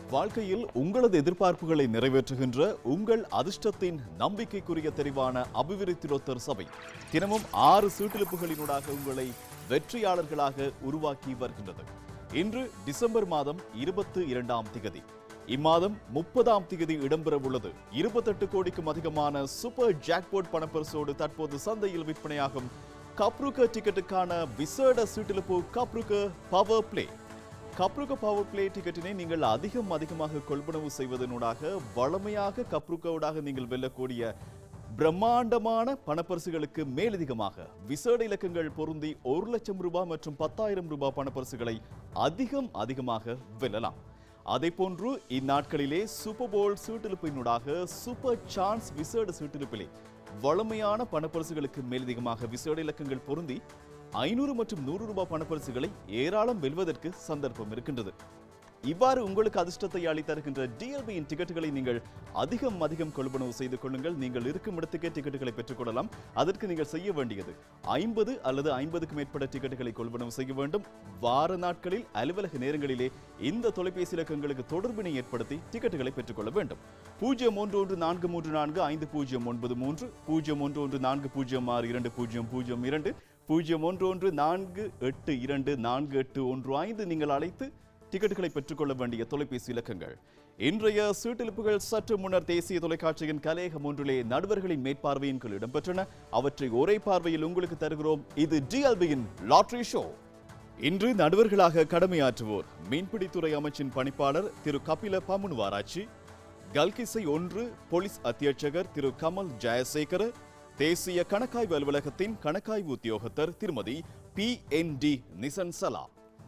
வாழ்க்கையில் உங்களது எதிர்பார்ப்புகளை நிறைவேற்றுகின்ற உங்கள் அதிர்ஷ்டத்தின் நம்பிக்கைக்குரிய தெரிவான அபிவிருத்திரோத்தர் சபை தினமும் ஆறு சீட்டிலிப்புகளினூடாக உங்களை வெற்றியாளர்களாக உருவாக்கி வருகின்றது இன்று டிசம்பர் மாதம் இருபத்து இரண்டாம் திகதி இம்மாதம் முப்பதாம் திகதி இடம்பெறவுள்ளது இருபத்தெட்டு கோடிக்கும் அதிகமான சூப்பர் ஜாக்பாட் பணப்பரிசோடு தற்போது சந்தையில் விற்பனையாகும் கப்ருக்க டிக்கெட்டுக்கான விசேட சீட்டிலிப்பு Kapruka power play Kapruka power play டிக்கெட்டினை நீங்கள் அதிகம் அதிகமாக கொள்வனவு செய்வதனூடாக வளமையாக கப்ருக்கோடாக நீங்கள் வெல்லக்கூடிய பிரம்மாண்டமான பணப்பரிசுகளுக்கு மேலதிகமாக விசேட இலக்கங்கள் பொருந்தி ஒரு லட்சம் ரூபாய் மற்றும் பத்தாயிரம் ரூபாய் பணப்பரிசுகளை அதிகம் அதிகமாக வெல்லலாம் அதே போன்று இந்நாட்களிலே சூப்பர் போல் சீட்டிலிப்பினூடாக சூப்பர் சான்ஸ் விசேட சீட்டிலிப்பிலே வளமையான பணப்பரிசுகளுக்கு மேலதிகமாக விசேட இலக்கங்கள் பொருந்தி ஐநூறு மற்றும் நூறு ரூபாய் பணப்பரிசுகளை ஏராளம் வெல்வதற்கு சந்தர்ப்பம் இருக்கின்றது இவ்வாறு உங்களுக்கு அதிர்ஷ்டத்தை அளித்தருகின்ற டிஎல்பியின் டிக்கெட்டுகளை நீங்கள் அதிகம் அதிகம் கொள்வனவு செய்து கொள்ளுங்கள் நீங்கள் இருக்கும் இடத்துக்கே டிக்கெட்டுகளை பெற்றுக்கொள்ளலாம் அதற்கு நீங்கள் செய்ய வேண்டியது ஐம்பது அல்லது ஐம்பதுக்கு மேற்பட்ட டிக்கெட்டுகளை கொள்வனவு செய்ய வேண்டும் வார நாட்களில் அலுவலக நேரங்களிலே இந்த தொலைபேசி இலக்கங்களுக்கு தொடர்பினை ஏற்படுத்தி டிக்கெட்டுகளை பெற்றுக்கொள்ள வேண்டும் பூஜ்ஜியம் ஒன்று ஒன்று நான்கு மூன்று நான்கு ஐந்து பூஜ்ஜியம் ஒன்பது மூன்று பூஜ்ஜியம் ஒன்று ஒன்று நான்கு பூஜ்ஜியம் ஆறு இரண்டு பூஜ்ஜியம் பூஜ்ஜியம் இரண்டு பூஜ்ஜியம் ஒன்று ஒன்று நான்கு எட்டு இரண்டு நான்கு எட்டு ஒன்று ஐந்து நீங்கள் அழைத்து டிக்கெட்டுகளை பெற்றுக்கொள்ள வேண்டிய தொலைபேசி இலக்கங்கள் இன்றைய சீட்டிலிப்புகள் சற்று முன்னர் தேசிய தொலைக்காட்சியின் கலையகம் ஒன்றிலே நடுவர்களின் மேற்பார்வையின் கீழ் இடம்பெற்றன அவற்றை ஒரே பார்வையில் உங்களுக்கு தருகிறோம் இது டிஎல்பியின் லாட்ரி ஷோ இன்று நடுவர்களாக கடமையாற்றுவோர் மீன்பிடித்துறை அமைச்சின் பணிப்பாளர் திரு கபில பமுனுவாராச்சி கல்கிசை ஒன்று போலீஸ் அத்தியட்சகர் திரு கமல் ஜெயசேகர தேசிய கணக்காய்வு அலுவலகத்தின் கணக்காய்வு உத்தியோகத்தர் திருமதி பி என் டி நிசன் சலா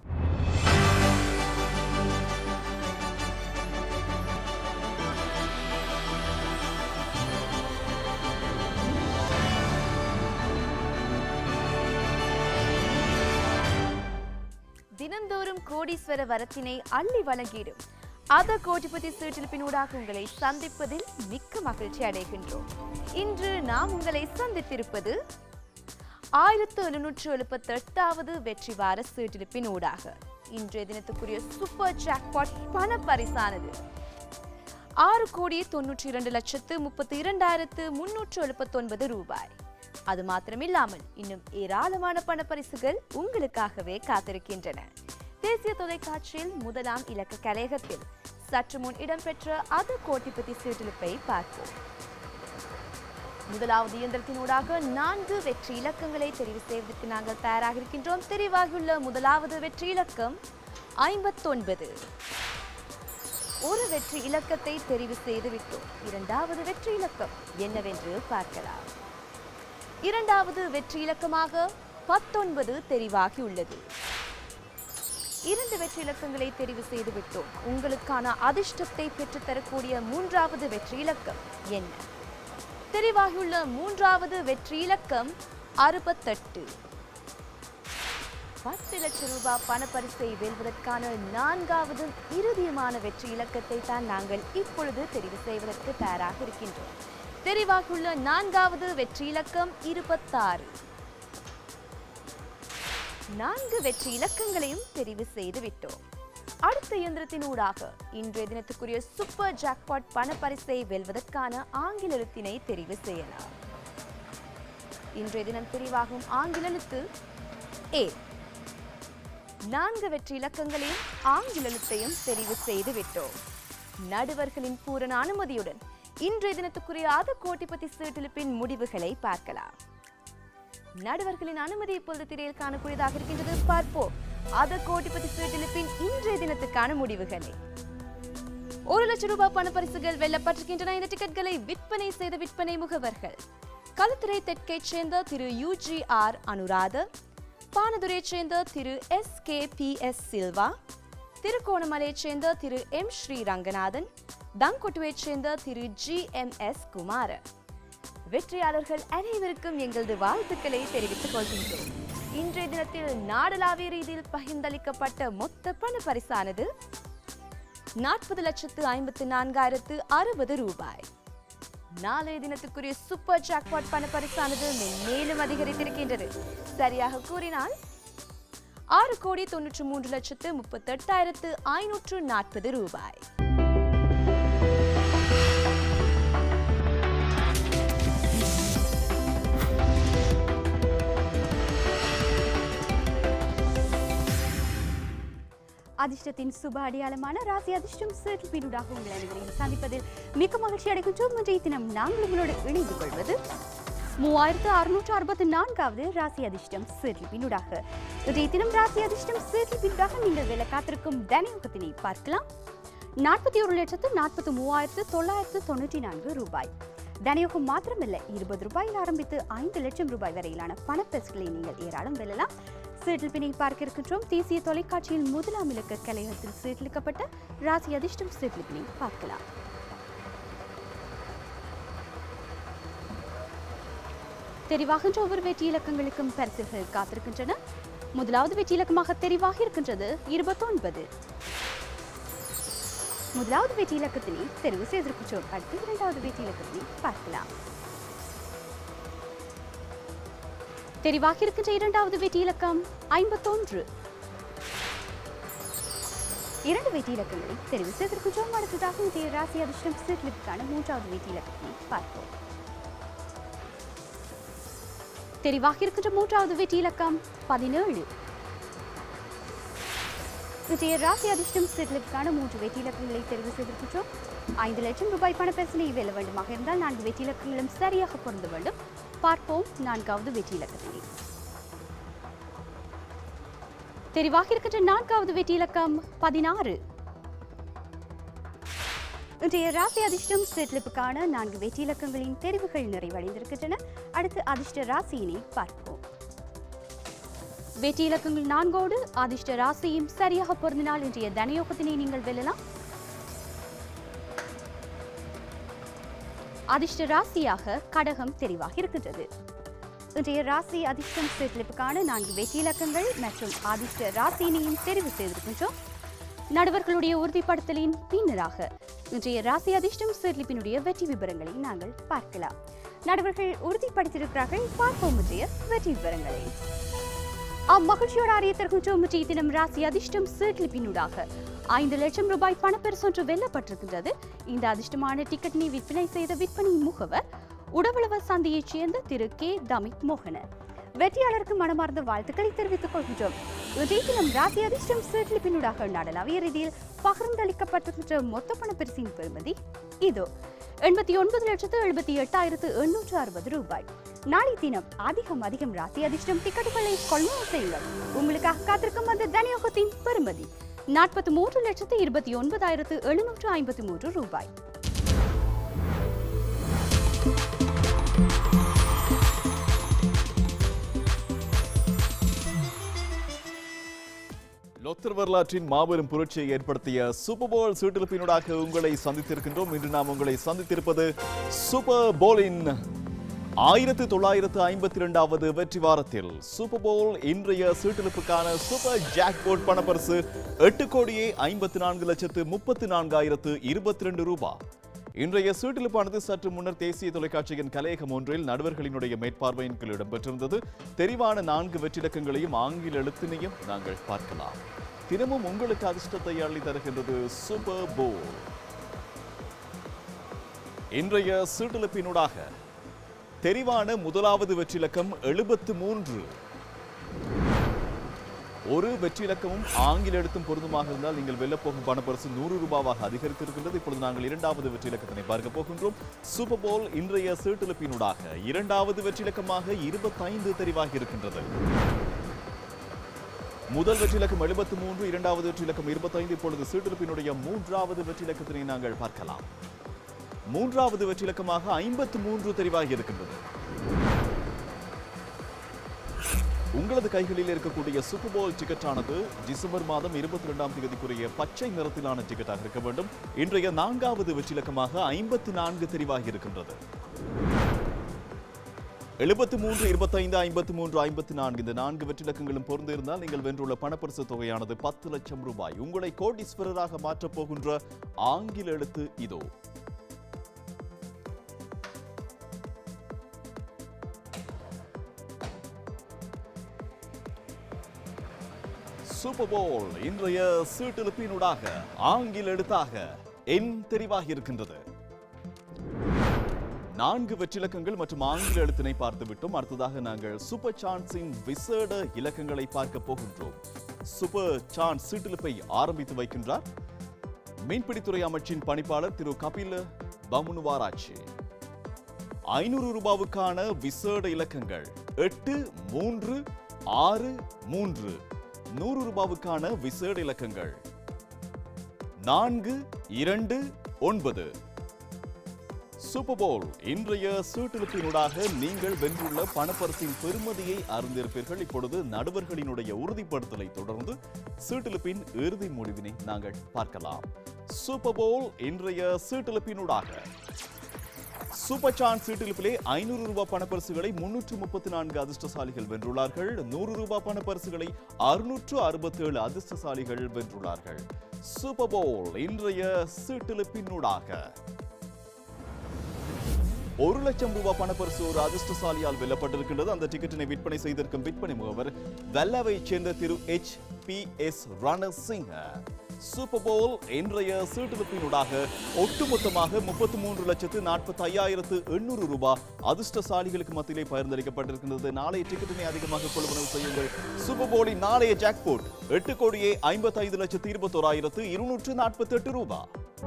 தினந்தோறும் கோடீஸ்வர வரத்தினை அள்ளி வழங்கிடும் அத கோடிபதி சீட்டிலிப்பினூடாக உங்களை சந்திப்பதில் மிக்க மகிழ்ச்சி அடைகின்றோம் இன்று நாம் உங்களை சந்தித்திருப்பது ஆயிரத்து எழுநூற்று எழுபத்தி எட்டாவது வெற்றி வார சீட்டிலிப்பின் ஊடாக இன்றைய தினத்துக்குரிய சூப்பர் ஜாக்பாட் பண பரிசானது ஆறு கோடியே தொன்னூற்றி இரண்டு லட்சத்து முப்பத்தி இரண்டாயிரத்து முன்னூற்று எழுபத்தொன்பது ரூபாய் அது மாத்திரமில்லாமல் இன்னும் ஏராளமான பணப்பரிசுகள் உங்களுக்காகவே காத்திருக்கின்றன தேசிய தொலைக்காட்சியில் முதலாம் இலக்க கலையகத்தில் சற்று முன் இடம்பெற்ற அது கோட்டிபதி சீட்டிலிப்பை பார்ப்போம் முதலாவது இயந்திரத்தினூடாக நான்கு வெற்றி இலக்கங்களை தெரிவு செய்வதற்கு நாங்கள் தயாராக இருக்கின்றோம் தெரிவாகியுள்ள முதலாவது வெற்றி இலக்கம் ஐம்பத்தொன்பது ஒரு வெற்றி இலக்கத்தை தெரிவு செய்து விட்டோம் இரண்டாவது வெற்றி இலக்கம் என்னவென்று பார்க்கலாம் இரண்டாவது வெற்றி இலக்கமாக பத்தொன்பது தெரிவாகியுள்ளது இரண்டு வெற்றி இலக்கங்களை தெரிவு செய்து விட்டோம் உங்களுக்கான அதிர்ஷ்டத்தை பெற்றுத்தரக்கூடிய மூன்றாவது வெற்றி இலக்கம் என்ன தெரிவாகியுள்ள மூன்றாவது வெற்றி இலக்கம் அறுபத்தெட்டு பத்து லட்சம் ரூபாய் பணப்பரிசை வெல்வதற்கான நான்காவது இறுதியுமான வெற்றி இலக்கத்தை தான் நாங்கள் இப்பொழுது தெரிவு செய்வதற்கு தயாராக இருக்கின்றோம் தெரிவாகியுள்ள நான்காவது வெற்றி இலக்கம் இருபத்தாறு நான்கு வெற்றி இலக்கங்களையும் தெரிவு செய்து விட்டோம் அடுத்த இயந்திரத்தின் ஊடாக இன்றைய தினத்துக்குரிய சூப்பர் ஜாக்பாட் பணப்பரிசை வெல்வதற்கான ஆங்கில எழுத்தினை தெரிவு செய்யலாம் இன்றைய தினம் தெரிவாகும் ஆங்கில எழுத்து ஏ நான்கு வெற்றி இலக்கங்களையும் ஆங்கில எழுத்தையும் தெரிவு செய்து விட்டோம் நடுவர்களின் பூரண அனுமதியுடன் இன்றைய தினத்துக்குரிய ஆத கோட்டிபதி சீட்டிலிப்பின் முடிவுகளை பார்க்கலாம் நடுவர்களின் அனுமதி இப்பொழுது திரையில் காணக்கூடியதாக இருக்கின்றது பார்ப்போம் அத கோட்டிபதி சீட்டிலிப்பின் இன்றைய தினத்துக்கான முடிவுகளை ஒரு லட்சம் ரூபாய் பணப்பரிசுகள் வெல்லப்பட்டிருக்கின்றன இந்த டிக்கெட்களை விற்பனை செய்த விற்பனை முகவர்கள் களுத்துறை தெற்கைச் சேர்ந்த திரு யூஜி ஆர் அனுராத பானதுரையைச் சேர்ந்த திரு S K P S Silva திருகோணமலையைச் சேர்ந்த திரு எம் ஸ்ரீ ரங்கநாதன் தங்கொட்டுவைச் சேர்ந்த திரு ஜி எம் எஸ் குமார வெற்றியாளர்கள் அனைவருக்கும் எங்களது வாழ்த்துக்களை தெரிவித்துக் கொள்கின்றோம் இன்றைய தினத்தில் நாடளாவிய ரீதியில் பகிர்ந்தளிக்கப்பட்ட மொத்த பண பரிசானது நாற்பது லட்சத்து ஐம்பத்து நான்காயிரத்து அறுபது ரூபாய் நாளைய தினத்துக்குரிய சூப்பர் ஜாக்பாட் பண பரிசானது மேலும் அதிகரித்திருக்கின்றது சரியாக கூறினால் ஆறு கோடி தொன்னூற்று மூன்று லட்சத்து முப்பத்தெட்டாயிரத்து ஐநூற்று நாற்பது ரூபாய் அதிர்ஷ்டத்தின் சுப அடையாளமான ராசி அதிர்ஷ்டம் சர்டிபினூடாக உங்கள் அனைவரையும் சந்திப்பதில் மிக்க மகிழ்ச்சி அடைகின்றோம் இன்றைய தினம் நாங்கள் உங்களோடு இணைந்து கொள்வது மூவாயிரத்து அறுநூற்று அறுபத்தி நான்காவது ராசி அதிர்ஷ்டம் சர்டிபினூடாக இன்றைய தினம் ராசி அதிர்ஷ்டம் சர்டிபினூடாக நீங்கள் வெல்ல காத்திருக்கும் தனயோகத்தினை பார்க்கலாம் நாற்பத்தி ஒரு லட்சத்து நாற்பத்தி மூவாயிரத்து தொள்ளாயிரத்து தொண்ணூற்றி நான்கு ரூபாய் தனயோகம் மாத்திரமல்ல இருபது ரூபாயில் ஆரம்பித்து ஐந்து லட்சம் ரூபாய் வரையிலான பணப்பரிசுகளை நீங்கள் ஏராளம் வெல்லலாம் சீட்டில் பிணை பார்க்க இருக்கின்றோம் தேசிய தொலைக்காட்சியில் முதலாம் இலக்க கலையகத்தில் சீட்டளிக்கப்பட்ட ராசி அதிர்ஷ்டம் சீட்டில் பிணை பார்க்கலாம் தெரிவாகின்ற ஒவ்வொரு வெற்றி இலக்கங்களுக்கும் பரிசுகள் காத்திருக்கின்றன முதலாவது வெற்றி இலக்கமாக தெரிவாக இருக்கின்றது இருபத்தொன்பது முதலாவது வெற்றி இலக்கத்தினை தெரிவு செய்திருக்கின்றோம் அடுத்து இரண்டாவது வெற்றி இலக்கத்தினை பார்க்கலாம் தெரிவாக இருக்கின்ற இரண்டாவது வெற்றி இலக்கம் ஐம்பத்தொன்று இரண்டு வெற்றி இலக்கங்களை தெரிவு செய்திருக்கின்றோம் அடுத்ததாக இன்றைய ராசி அதிர்ஷ்டம் சீட்லிற்கான மூன்றாவது வெற்றி இலக்கத்தினை பார்ப்போம் தெரிவாக இருக்கின்ற மூன்றாவது வெற்றி இலக்கம் பதினேழு இன்றைய ராசி அதிர்ஷ்டம் சீட்லிற்கான மூன்று வெற்றி இலக்கங்களை தெரிவு செய்திருக்கின்றோம் ஐந்து லட்சம் ரூபாய் பணப்பரிசனை வெல்ல வேண்டுமாக இருந்தால் நான்கு வெற்றி இலக்கங்களும் சரியாக பொருந்த வேண்டும் பார்ப்போம் நான்காவது வெற்றி இலக்கத்தினை தெரிவாக இருக்கின்ற நான்காவது வெற்றி இலக்கம் பதினாறு இன்றைய ராசி அதிர்ஷ்டம் செட்லிப்புக்கான நான்கு வெற்றி இலக்கங்களின் தெரிவுகள் நிறைவடைந்திருக்கின்றன அடுத்து அதிர்ஷ்ட ராசியினை பார்ப்போம் வெற்றி இலக்கங்கள் நான்கோடு அதிர்ஷ்ட ராசியும் சரியாக பொருந்தினால் இன்றைய தனயோகத்தினை நீங்கள் வெல்லலாம் அதிர்ஷ்ட ராசியாக கடகம் தெரிவாக இருக்கின்றது இன்றைய ராசி அதிர்ஷ்டம் செட்லிப்புக்கான நான்கு வெற்றி இலக்கங்கள் மற்றும் அதிர்ஷ்ட ராசியினையும் தெரிவு செய்திருக்கின்றோம் நடுவர்களுடைய உறுதிப்படுத்தலின் பின்னராக இன்றைய ராசி அதிர்ஷ்டம் செட்லிப்பினுடைய வெற்றி விவரங்களை நாங்கள் பார்க்கலாம் நடுவர்கள் உறுதிப்படுத்தியிருக்கிறார்கள் பார்ப்போம் இன்றைய வெற்றி விவரங்களை அம்மகிழ்ச்சியோட அறியத்திற்கின்றோம் இன்றைய தினம் ராசி அதிர்ஷ்டம் சீட்லிப்பினூடாக ஐந்து லட்சம் ரூபாய் பணப்பரிசொன்று வெல்லப்பட்டிருக்கின்றது இந்த அதிர்ஷ்டமான டிக்கெட்டினை விற்பனை செய்த விற்பனை முகவர் உடவளவ சந்தையைச் சேர்ந்த திரு கே தமிக் மோகனன் வெற்றியாளருக்கு மனமார்ந்த வாழ்த்துக்களை தெரிவித்துக் கொள்கின்றோம் இன்றைய தினம் ராசி அதிர்ஷ்டம் சீட்லிப்பினூடாக நாடளாவிய ரீதியில் பகிர்ந்தளிக்கப்பட்டிருக்கின்ற மொத்த பணப்பரிசின் பெறுமதி இதோ எண்பத்தி ஒன்பது லட்சத்து எழுபத்தி எட்டாயிரத்து எண்ணூற்று அறுபது ரூபாய் நாளை தினம் அதிகம் அதிகம் ராசி அதிர்ஷ்டம் டிக்கெட்டுகளை கொள்முதல் செய்யுங்கள் உங்களுக்காக காத்திருக்கும் அந்த தனியோகத்தின் பெறுமதி நாற்பத்தி மூன்று லட்சத்து இருபத்தி ஒன்பதாயிரத்து எழுநூற்று ஐம்பத்தி மூன்று ரூபாய் லொத்தர் வரலாற்றின் மாபெரும் புரட்சியை ஏற்படுத்திய சூப்பர் போல் சீட்டிருப்பினூடாக உங்களை சந்தித்திருக்கின்றோம் இன்று நாம் உங்களை சந்தித்திருப்பது சூப்பர் போலின் ஆயிரத்து தொள்ளாயிரத்து ஐம்பத்தி இரண்டாவது வெற்றி வாரத்தில் சூப்பர் போல் இன்றைய சீட்டிருப்புக்கான சூப்பர் ஜாக்போர்ட் பணப்பரிசு எட்டு கோடியே ஐம்பத்தி நான்கு லட்சத்து முப்பத்தி நான்காயிரத்து இருபத்தி ரெண்டு ரூபாய் இன்றைய சீட்டிலுப்பானது சற்று முன்னர் தேசிய தொலைக்காட்சியின் கலையகம் ஒன்றில் நடுவர்களினுடைய மேற்பார்வையின் கீழ் இடம்பெற்றிருந்தது தெரிவான நான்கு வெற்றிடக்கங்களையும் ஆங்கில எழுத்தினையும் நாங்கள் பார்க்கலாம் தினமும் உங்களுக்கு அதிர்ஷ்டத்தை அள்ளி தருகின்றது சூப்பர் போல் இன்றைய சீட்டிலுப்பினூடாக தெரிவான முதலாவது வெற்றிலக்கம் எழுபத்து மூன்று ஒரு வெற்றி இலக்கமும் ஆங்கில எழுத்தும் பொருந்துமாக இருந்தால் நீங்கள் வெல்லப்போகும் பணப்பரிசு நூறு ரூபாவாக அதிகரித்திருக்கின்றது இப்பொழுது நாங்கள் இரண்டாவது வெற்றி இலக்கத்தினை பார்க்க போகின்றோம் சூப்பர் போல் இன்றைய சீட்டிழப்பினூடாக இரண்டாவது வெற்றி இலக்கமாக இருபத்தைந்து தெரிவாகி இருக்கின்றது முதல் வெற்றி இலக்கம் எழுபத்து மூன்று இரண்டாவது வெற்றி இலக்கம் இருபத்தைந்து இப்பொழுது சீட்டிழப்பினுடைய மூன்றாவது வெற்றி இலக்கத்தினை நாங்கள் பார்க்கலாம் மூன்றாவது வெற்றி இலக்கமாக ஐம்பத்து மூன்று தெரிவாகி இருக்கின்றது உங்களது கைகளில் இருக்கக்கூடிய சூப்பர் போல் டிக்கெட்டானது டிசம்பர் மாதம் இருபத்தி ரெண்டாம் தேதிக்குரிய பச்சை நிறத்திலான டிக்கெட்டாக இருக்க வேண்டும் இன்றைய நான்காவது வெற்றிலக்கமாக ஐம்பத்தி நான்கு தெரிவாகி இருக்கின்றது எழுபத்தி மூன்று இருபத்தைந்து ஐம்பத்தி மூன்று ஐம்பத்தி நான்கு இந்த நான்கு வெற்றிலக்கங்களும் பொருந்து இருந்தால் நீங்கள் வென்றுள்ள பணப்பரிசு தொகையானது பத்து லட்சம் ரூபாய் உங்களை கோடீஸ்வரராக மாற்றப் போகின்ற ஆங்கில எழுத்து இதோ சூப்பர் போல் இன்றைய சீட்டெழுப்பினூடாக ஆங்கில எழுத்தாக என் தெரிவாகி இருக்கின்றது நான்கு வெற்றிலக்கங்கள் மற்றும் ஆங்கில எழுத்தினை பார்த்து விட்டோம் அடுத்ததாக நாங்கள் சூப்பர் சான்ஸின் விசேட இலக்கங்களை பார்க்க போகின்றோம் சூப்பர் சான்ஸ் சீட்டிலிப்பை ஆரம்பித்து வைக்கின்றார் மீன்பிடித்துறை அமைச்சின் பணிப்பாளர் திரு கபில பமுனுவாராட்சி ஐநூறு ரூபாவுக்கான விசேட இலக்கங்கள் எட்டு மூன்று ஆறு மூன்று நூறு ரூபாவுக்கான விசேட இலக்கங்கள் நான்கு இரண்டு ஒன்பது சூப்பர் போல் இன்றைய சீட்டிலிப்பினூடாக நீங்கள் வென்றுள்ள பணப்பரிசின் பெறுமதியை அறிந்திருப்பீர்கள் இப்பொழுது நடுவர்களினுடைய உறுதிப்படுத்தலை தொடர்ந்து சீட்டிலிப்பின் இறுதி முடிவினை நாங்கள் பார்க்கலாம் சூப்பர் போல் இன்றைய சீட்டிலிப்பினூடாக சூப்பர் சான்ஸ் சீட்டிலிப்பிலே ஐநூறு ரூபாய் பணப்பரிசுகளை முன்னூற்று முப்பத்தி நான்கு அதிர்ஷ்டசாலிகள் வென்றுள்ளார்கள் நூறு ரூபாய் பணப்பரிசுகளை அறுநூற்று அறுபத்தி ஏழு அதிர்ஷ்டசாலிகள் வென்றுள்ளார்கள் சூப்பர் போல் இன்றைய சீட்டிலிப்பினூடாக ஒரு லட்சம் ரூபாய் பணப்பரிசு ஒரு அதிர்ஷ்டசாலியால் வெல்லப்பட்டிருக்கின்றது அந்த டிக்கெட்டினை விற்பனை செய்திருக்கும் விற்பனை முகவர் வெல்லவைச் சேர்ந்த திரு H P S Ranasinghe super ball இன்றைய சீட்டிருப்பினூடாக ஒட்டுமொத்தமாக முப்பத்தி மூன்று லட்சத்து நாற்பத்தி ஐயாயிரத்து எண்ணூறு ரூபாய் அதிர்ஷ்டசாலிகளுக்கு மத்தியிலே பகிர்ந்தளிக்கப்பட்டிருக்கின்றது நாளைய டிக்கெட்டினை அதிகமாக கொள்வனவு செய்யுங்கள் சூப்பர் போலின் நாளைய ஜாக்போட் எட்டு கோடியே ஐம்பத்தி ஐந்து லட்சத்து இருபத்தோராயிரத்து இருநூற்று நாற்பத்தி எட்டு ரூபாய்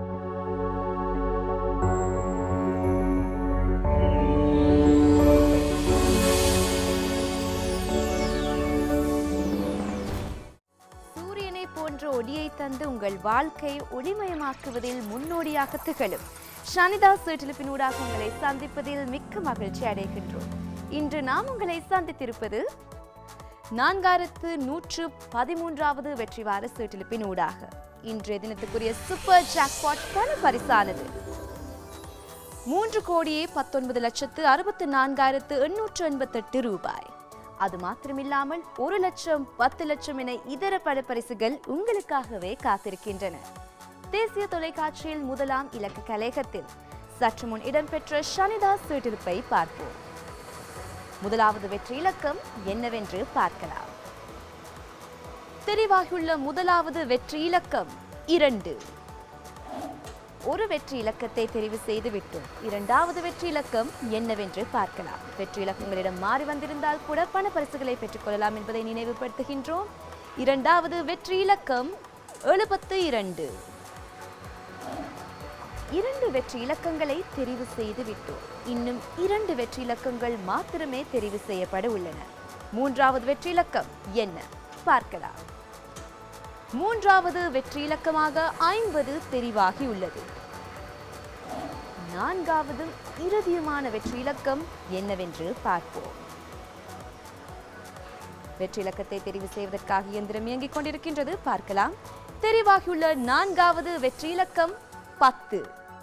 சூரியனை போன்ற ஒளியை தந்து உங்கள் வாழ்க்கை ஒளிமயமாக்குவதில் முன்னோடியாக திகழும் ஷனிதா சீட்டிலிப்பினூடாக உங்களை சந்திப்பதில் மிக்க மகிழ்ச்சி அடைகின்றோம் இன்று நாம் உங்களை சந்தித்திருப்பது நான்காயிரத்து நூற்று பதிமூன்றாவது வெற்றி வார சீட்டிலிப்பின் ஊடாக இன்றைய தினத்துக்குரிய சூப்பர் ஜாக்பாட் பண பரிசானது மூன்று கோடியே பத்தொன்பது லட்சத்து அறுபத்து நான்காயிரத்து எண்ணூற்று எண்பத்தெட்டு ரூபாய் அது மாத்திரமில்லாமல் ஒரு லட்சம் பத்து லட்சம் என இதர பல பரிசுகள் உங்களுக்காகவே காத்திருக்கின்றன தேசிய தொலைக்காட்சியில் முதலாம் இலக்க கலையகத்தில் சற்று முன் இடம்பெற்ற ஷனிதாஸ் சீட்டிருப்பை பார்ப்போம் முதலாவது வெற்றி இலக்கம் என்னவென்று பார்க்கலாம் தெரிவாகியுள்ள முதலாவது வெற்றி இலக்கம் இரண்டு ஒரு வெற்றி இலக்கத்தை தெரிவு செய்து விட்டோம் இரண்டாவது வெற்றி இலக்கம் என்னவென்று பார்க்கலாம் வெற்றி இலக்கங்களிடம் மாறி வந்திருந்தால் கூட பண பரிசுகளை பெற்றுக்கொள்ளலாம் என்பதை நினைவுபடுத்துகின்றோம் இரண்டாவது வெற்றி இலக்கம் எழுபத்து இரண்டு இரண்டு வெற்றி இலக்கங்களை தெரிவு செய்து விட்டோம் இன்னும் இரண்டு வெற்றி இலக்கங்கள் மாத்திரமே தெரிவு செய்யப்பட உள்ளன மூன்றாவது வெற்றி இலக்கம் என்ன பார்க்கலாம் மூன்றாவது வெற்றி இலக்கமாக ஐம்பது தெரிவாகி உள்ளது நான்காவது இறுதியுமான வெற்றி இலக்கம் என்னவென்று பார்ப்போம் வெற்றி இலக்கத்தை தெரிவு செய்வதற்காக இயந்திரம் இயங்கிக் கொண்டிருக்கின்றது பார்க்கலாம் தெரிவாகியுள்ள நான்காவது வெற்றி இலக்கம் பத்து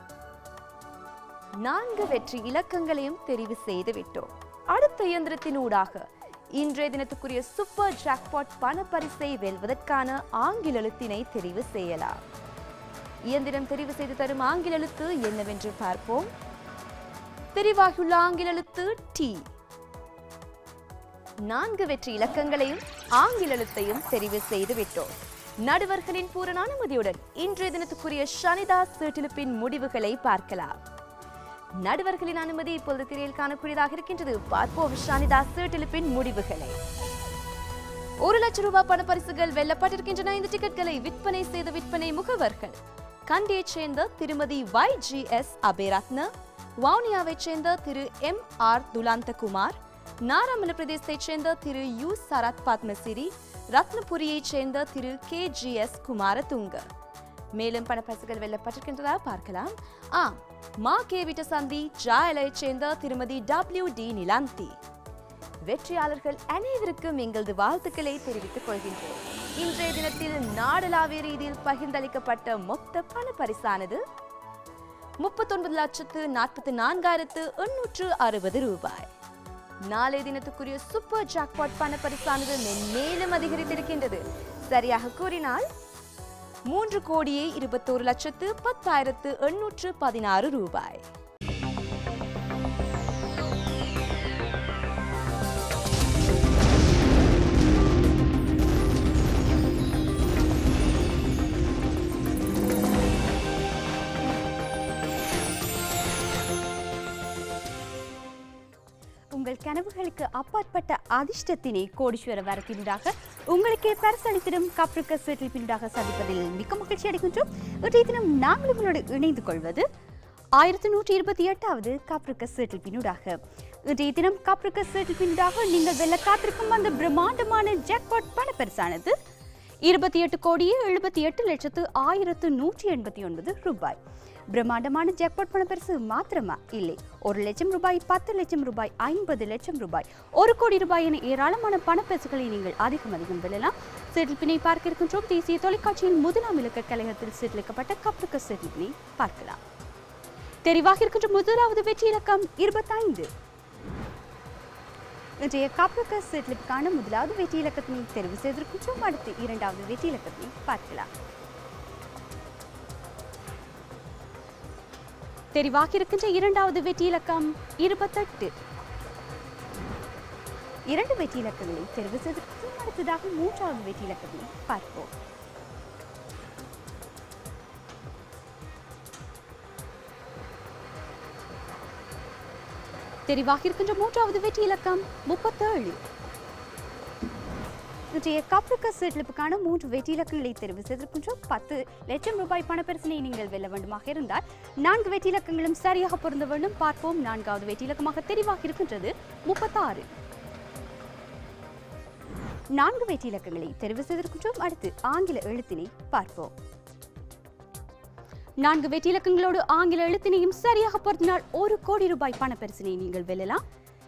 நான்கு வெற்றி இலக்கங்களையும் தெரிவு செய்து விட்டோம் அடுத்த இயந்திரத்தினூடாக இன்றைய தினத்துக்குரிய சூப்பர் ஜாக்பாட் பணப்பரிசை வெல்வதற்கான ஆங்கில எழுத்தினை தெரிவு செய்யலாம் இயந்திரம் தெரிவு செய்து தரும் ஆங்கில எழுத்து என்னவென்று பார்ப்போம் தெரிவாகியுள்ள ஆங்கில எழுத்து டி நான்கு வெற்றி இலக்கங்களையும் ஆங்கில எழுத்தையும் தெரிவு செய்து விட்டோம் நடுவர்களின் பூரண அனுமதியுடன் இன்றைய தினத்துக்குரிய ஷனிதாஸ் சீட்டிலிப்பின் முடிவுகளை பார்க்கலாம் நடுவர்களின் அனுமதி இப்பொழுது திரையில் காணக்கூடியதாக இருக்கின்றது பார்ப்போம் ஷானிதாஸ் சீட்டிலிப்பின் முடிவுகளை ஒரு லட்சம் ரூபாய் பண பரிசுகள் வெல்லப்பட்டிருக்கின்றன இந்த டிக்கெட்களை விற்பனை செய்த விற்பனை முகவர்கள் கண்டியைச் சேர்ந்த திருமதி வை ஜி எஸ் அபேரத்ன வவுனியாவைச் சேர்ந்த திரு எம் ஆர் துலாந்தகுமார் நாராமல பிரதேசத்தைச் சேர்ந்த திரு யு சரத் பத்மசிரி ரத்னபுரியைச் சேர்ந்த திரு கே ஜி எஸ் குமாரதுங்க மேலும் பணப்பரிசுகள் வெல்லப்பட்டிருக்கின்றதா பார்க்கலாம் ஆம் மா கே விட்டசந்தி ஜாயலைச் சேர்ந்த திருமதி டபிள்யூ டி நிலாந்தி வெற்றியாளர்கள் அனைவருக்கும் எங்களது வாழ்த்துக்களை தெரிவித்துக் கொள்கின்றோம் இன்றைய தினத்தில் நாடளாவிய ரீதியில் பகிர்ந்தளிக்கப்பட்ட மொத்த பண பரிசானது முப்பத்தொன்பது லட்சத்து நாற்பத்தி நான்காயிரத்து எண்ணூற்று அறுபது ரூபாய் நாளைய தினத்துக்குரிய சூப்பர் ஜாக்பாட் பண பரிசானது மேலும் அதிகரித்திருக்கின்றது சரியாக கூறினால் மூன்று கோடியே இருபத்தோரு லட்சத்து பத்தாயிரத்து எண்ணூற்று பதினாறு ரூபாய் உங்கள் கனவுகளுக்கு அப்பாற்பட்ட அதிர்ஷ்டத்தினை கோடீஸ்வர வரத்தினூடாக உங்களுக்கே பரிசளித்திடும் கப்ரிக்க சுற்றிப்பினூடாக சந்திப்பதில் மிக்க மகிழ்ச்சி அடைகின்றோம் இன்றைய தினம் நாங்கள் உங்களோடு இணைந்து கொள்வது ஆயிரத்தி நூற்றி இருபத்தி எட்டாவது கப்ரிக்க சுற்றிப்பினூடாக இன்றைய தினம் கப்ரிக்க சுற்றிப்பினூடாக நீங்கள் வெல்ல காத்திருக்கும் அந்த பிரம்மாண்டமான ஜாக்பாட் பணப்பரிசானது இருபத்தி எட்டு கோடியே எழுபத்தி எட்டு லட்சத்து ஆயிரத்து நூற்றி எண்பத்தி ஒன்பது ரூபாய் பிரம்மாண்டமான ஜாக்பாட் பணப்பரிசு மாத்திரமா இல்லை ஒரு லட்சம் ரூபாய் பத்து லட்சம் ரூபாய் ஐம்பது லட்சம் ரூபாய் ஒரு கோடி ரூபாய் என ஏராளமான பணப்பரிசுகளை நீங்கள் அதிகம் அதிகம் வெல்லலாம் செட்டில்பினை பார்க்க இருக்கின்றோம் தேசிய தொலைக்காட்சியின் முதலாம் இலக்க கழகத்தில் செட்டிலிக்கப்பட்ட கப்ருக்க செட்டில்பினை பார்க்கலாம் தெரிவாக இருக்கின்ற முதலாவது வெற்றி இலக்கம் இருபத்தைந்து இன்றைய கப்ருக்க செட்டிலுக்கான முதலாவது வெற்றி இலக்கத்தினை தெரிவு செய்திருக்கின்றோம் அடுத்து இரண்டாவது வெற்றி இலக்கத்தினை பார்க்கலாம் தெரிவாக இருக்கின்ற இரண்டாவது வெற்றி இலக்கம் இருபத்தெட்டு இரண்டு வெற்றி இலக்கங்களை தெரிவு செய்திருக்கிறோம் அடுத்ததாக மூன்றாவது வெற்றி இலக்கத்தை பார்ப்போம் தெரிவாக இருக்கின்ற மூன்றாவது வெற்றி இலக்கம் முப்பத்தேழு இன்றைய கப்ருக்க செட்டிலுக்கான மூன்று வெற்றி இலக்கங்களை தெரிவு செய்திருக்கின்றோம் பத்து லட்சம் ரூபாய் பணப்பரிசனை நீங்கள் வெல்ல வேண்டுமாக இருந்தால் நான்கு வெற்றி இலக்கங்களும் சரியாக பொருந்த வேண்டும் பார்ப்போம் நான்காவது வெற்றி இலக்கமாக தெரிவாக இருக்கின்றது முப்பத்தாறு நான்கு வெற்றி இலக்கங்களை தெரிவு செய்திருக்கின்றோம் அடுத்து ஆங்கில எழுத்தினை பார்ப்போம் நான்கு வெற்றி இலக்கங்களோடு ஆங்கில எழுத்தினையும் சரியாக பொருத்தினால் ஒரு கோடி ரூபாய் பணப்பரிசினை நீங்கள் வெல்லலாம்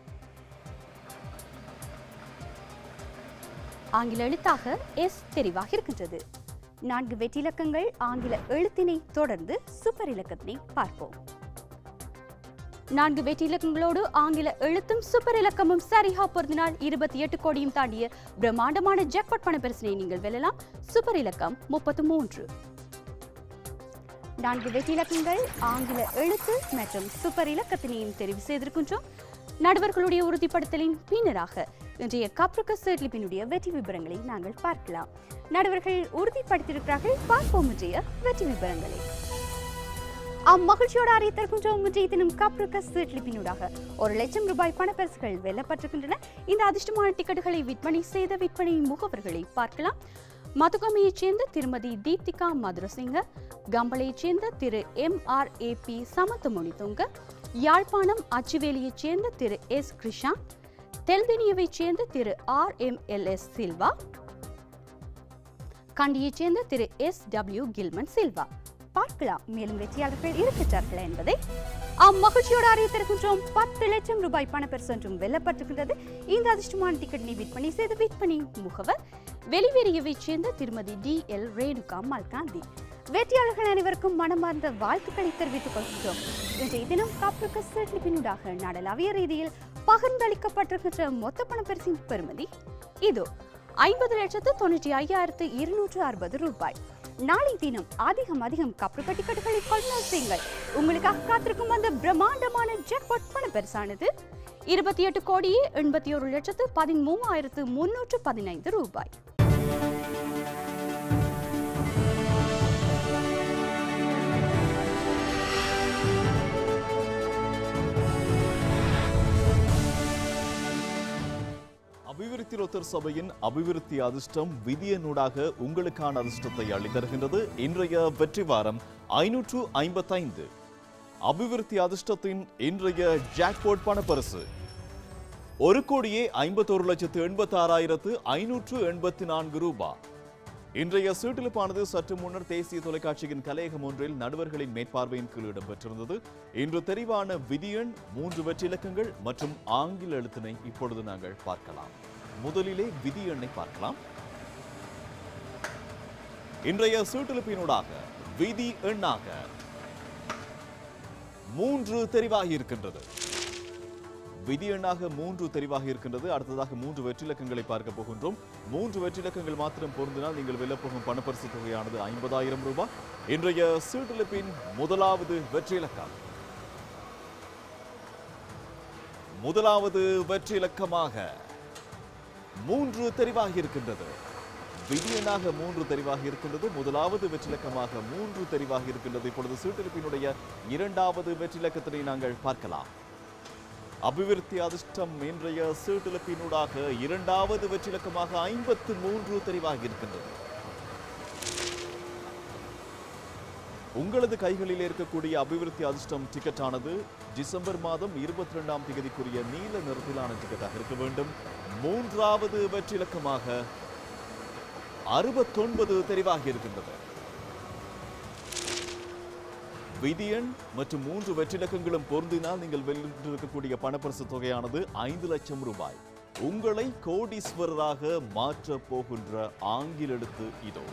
ஆங்கில எழுத்தாக எஸ் தெரிவாக இருக்கின்றது நான்கு வெற்றி இலக்கங்கள் ஆங்கில எழுத்தினை தொடர்ந்து சூப்பர் இலக்கத்தினை பார்ப்போம் நான்கு வெற்றி இலக்கங்களோடு ஆங்கில எழுத்தும் சூப்பர் இலக்கமும் சரியாக பொருந்தினால் இருபத்தி எட்டு கோடியும் தாண்டிய பிரம்மாண்டமான ஜாக்பாட் பணப்பரிசினை நீங்கள் வெல்லலாம் சூப்பர் இலக்கம் முப்பத்து மூன்று நான்கு வெற்றி இலக்கங்கள் ஆங்கில எழுத்து மற்றும் சூப்பர் இலக்கத்தினையும் தெரிவு செய்திருக்கின்றோம் நடுவர்களுடைய உறுதிப்படுத்தலின் பின்னராக இன்றைய கப்ருக்க சேர்லிப்பினுடைய வெற்றி விவரங்களை நாங்கள் பார்க்கலாம் நடுவர்கள் உறுதிப்படுத்தியிருக்கிறார்கள் பார்ப்போம் இன்றைய வெற்றி விவரங்களை அம்மகிழ்ச்சியோடு அறிவித்திருக்கின்றோம் இன்றைய தினம் கப்ருக்க சேர்லிப்பினூடாக ஒரு லட்சம் ரூபாய் பணப்பரிசுகள் வெல்லப்பட்டிருக்கின்றன இந்த அதிர்ஷ்டமான டிக்கெட்டுகளை விற்பனை செய்த விற்பனை முகவர்களை பார்க்கலாம் மதுகமையைச் சேர்ந்த திருமதி தீப்திகா மதுரசிங்க கம்பளையைச் சேர்ந்த திரு எம் ஆர் ஏ பி சமத்துமொழிதுங்க யாழ்ப்பாணம் அச்சுவேலியைச் சேர்ந்த திரு எஸ் கிருஷாந்த் தெல்தினியவைச் சேர்ந்த திரு R M L S Silva கண்டியைச் சேர்ந்த திரு எஸ் டபிள்யூ கில்மன் சில்வா பார்க்கலாம் மேலும் வெற்றியாளர்கள் இருக்கிறார்கள் என்பதை அம்மகிழ்ச்சியோடு அறிவித்திருக்கின்றோம் பத்து லட்சம் ரூபாய் பணப்பரிசு ஒன்றும் வெல்லப்பட்டிருக்கின்றது இந்த அதிர்ஷ்டமான டிக்கெட்டினை விற்பனை செய்த விற்பனை முகவர் வெளிவேறியவைச் சேர்ந்த திருமதி டி எல் ரேணுகா மல்காந்தி வெற்றியாளர்கள் அனைவருக்கும் மனமார்ந்த வாழ்த்துக்களை தெரிவித்துக் கொள்கின்றோம் இன்றைய தினம் காப்புக்கு செட்டிலிப்பினூடாக நாடளாவிய ரீதியில் பகிர்ந்தளிக்கப்பட்டிருக்கின்ற மொத்த பணப்பரிசின் பெறுமதி இதோ ஐம்பது லட்சத்து தொண்ணூற்றி ஐயாயிரத்து இருநூற்று அறுபது ரூபாய் நாளை தினம் அதிகம் அதிகம் கப்ரு கட்டிக்கட்டுகளை கொள்முதல் செய்யுங்கள் உங்களுக்காக காத்திருக்கும் அந்த பிரம்மாண்டமான ஜாக்பாட் பணப்பரிசானது இருபத்தி எட்டு கோடியே எண்பத்தி ஒரு லட்சத்து பதிமூவாயிரத்து முன்னூற்று பதினைந்து ரூபாய் அபிவிருத்தி லோத்தர் சபையின் அபிவிருத்தி அதிர்ஷ்டம் விதியனூடாக உங்களுக்கான அதிர்ஷ்டத்தை அளித்தருகின்றது இன்றைய வெற்றி வாரம் ஐநூற்று ஐம்பத்தைந்து அபிவிருத்தி அதிர்ஷ்டத்தின் இன்றைய ஜாக்பாட் பணப்பரிசு ஒரு கோடியே ஐம்பத்தோரு லட்சத்து எண்பத்தி ஆறாயிரத்து ஐநூற்று எண்பத்தி நான்கு ரூபாய் இன்றைய சீட்டிலிப்பானது சற்று முன்னர் தேசிய தொலைக்காட்சியின் கலையகம் ஒன்றில் நடுவர்களின் மேற்பார்வையின் கீழ் இடம்பெற்றிருந்தது இன்று தெரிவான விதியெண் மூன்று வெற்றி இலக்கங்கள் மற்றும் ஆங்கில எழுத்தினை இப்பொழுது நாங்கள் பார்க்கலாம் முதலிலே விதி எண்ணை பார்க்கலாம் இன்றைய சீட்டிலிப்பினூடாக விதி எண்ணாக மூன்று தெரிவாகி இருக்கின்றது விதி எண்ணாக மூன்று தெரிவாக இருக்கின்றது அடுத்ததாக மூன்று வெற்றிலக்கங்களை பார்க்க போகின்றோம் மூன்று வெற்றிலக்கங்கள் மாத்திரம் பொருந்தினால் நீங்கள் வெல்லப்போகும் பணப்பரிசு தொகையானது ஐம்பதாயிரம் ரூபாய் இன்றைய சீட்டிலிப்பின் முதலாவது வெற்றிலக்கம் முதலாவது வெற்றிலக்கமாக மூன்று தெரிவாகி இருக்கின்றது விதியனாக மூன்று தெரிவாகி இருக்கின்றது முதலாவது வெற்றிலக்கமாக மூன்று தெரிவாகி இருக்கின்றது இப்பொழுது சீட்டிலிப்பினுடைய இரண்டாவது வெற்றிலக்கத்தினை நாங்கள் பார்க்கலாம் அபிவிருத்தி அதிர்ஷ்டம் இன்றைய சீட்டிலப்பினூடாக இரண்டாவது வெற்றிலக்கமாக ஐம்பத்து மூன்று தெரிவாகி இருக்கின்றது உங்களது கைகளில் இருக்கக்கூடிய அபிவிருத்தி அதிர்ஷ்டம் டிக்கெட் ஆனது டிசம்பர் மாதம் இருபத்தி ரெண்டாம் தேதிக்குரிய நீல நிறத்திலான டிக்கெட்டாக இருக்க வேண்டும் மூன்றாவது வெற்றிலக்கமாக அறுபத்தொன்பது தெரிவாகி இருக்கின்றது விதியன் மற்றும் மூன்று வெற்றிலக்கங்களும் பொருந்தினால் நீங்கள் வென்றிருக்கக்கூடிய பணப்பரிசு தொகையானது ஐந்து லட்சம் ரூபாய் உங்களை கோடீஸ்வரராக மாற்றப் போகின்ற ஆங்கில எழுத்து இதோ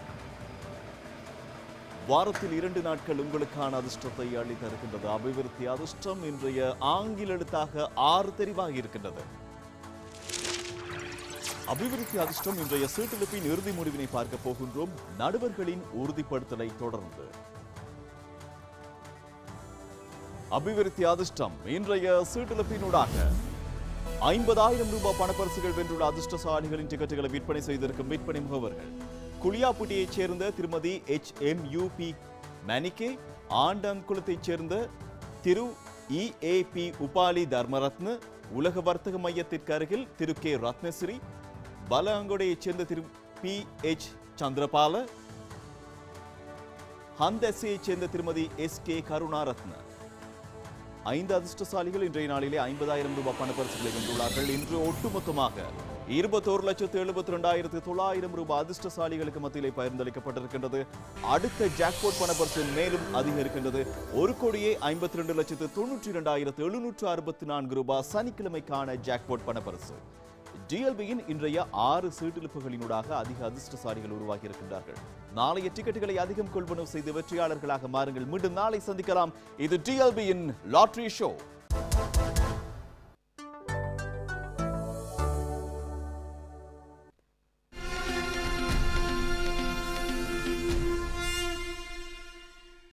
வாரத்தில் இரண்டு நாட்கள் உங்களுக்கான அதிர்ஷ்டத்தை அள்ளி தருகின்றது அபிவிருத்தி அதிர்ஷ்டம் இன்றைய ஆங்கில எழுத்தாக ஆறு தெரிவாகி இருக்கின்றது அபிவிருத்தி அதிர்ஷ்டம் இன்றைய சீட்டிலிப்பின் இறுதி முடிவினை பார்க்க போகின்றோம் நடுவர்களின் உறுதிப்படுத்தலை தொடர்ந்து அபிவிருத்தி அதிர்ஷ்டம் இன்றைய சீட்டிலிப்பினூடாக ஐம்பதாயிரம் ரூபாய் பணப்பரிசுகள் வென்றுள்ள அதிர்ஷ்டசாலிகளின் டிக்கெட்டுகளை விற்பனை செய்திருக்கும் விற்பனை முகவர்கள் குளியாப்புட்டியைச் சேர்ந்த திருமதி H M U B Manike ஆண்டங்குளத்தைச் சேர்ந்த திரு E A P Upali Dharmaratne உலக வர்த்தக மையத்திற்கு அருகில் திரு கே ரத்னஸ்ரீ பலஅங்கொடையைச் சேர்ந்த திரு பி எச் சந்திரபால ஹந்தெஸ்ஸைச் சேர்ந்த திருமதி எஸ் கே கருணாரத்ன ஐந்து அதிர்ஷ்டசாலிகள் இன்றைய நாளிலே ஐம்பதாயிரம் ரூபாய் பணப்பரிசுகளை வென்றுள்ளார்கள் இன்று ஒட்டுமொத்தமாக இருபத்தோரு லட்சத்து எழுபத்தி ரெண்டாயிரத்து தொள்ளாயிரம் ரூபாய் அதிர்ஷ்டசாலிகளுக்கு மத்தியிலே பகிர்ந்தளிக்கப்பட்டிருக்கின்றது அடுத்த ஜாக்பாட் பணப்பரிசு மேலும் அதிகரிக்கின்றது ஒரு கோடியே ஐம்பத்தி ரெண்டு லட்சத்து தொண்ணூற்றி இரண்டாயிரத்து எழுநூற்று அறுபத்தி நான்கு ரூபாய் சனிக்கிழமைக்கான ஜாக்பாட் பணப்பரிசு டிஎல்பியின் இன்றைய ஆறு சீட்டிழப்புகளினூடாக அதிக அதிர்ஷ்டசாலிகள் உருவாகி இருக்கின்றார்கள் நாளைய டிக்கெட்டுகளை அதிகம் கொள்வனவு செய்து வெற்றியாளர்களாக மாறுங்கள் மீண்டும் நாளை சந்திக்கலாம் இது டிஎல்பியின் லாட்ரி ஷோ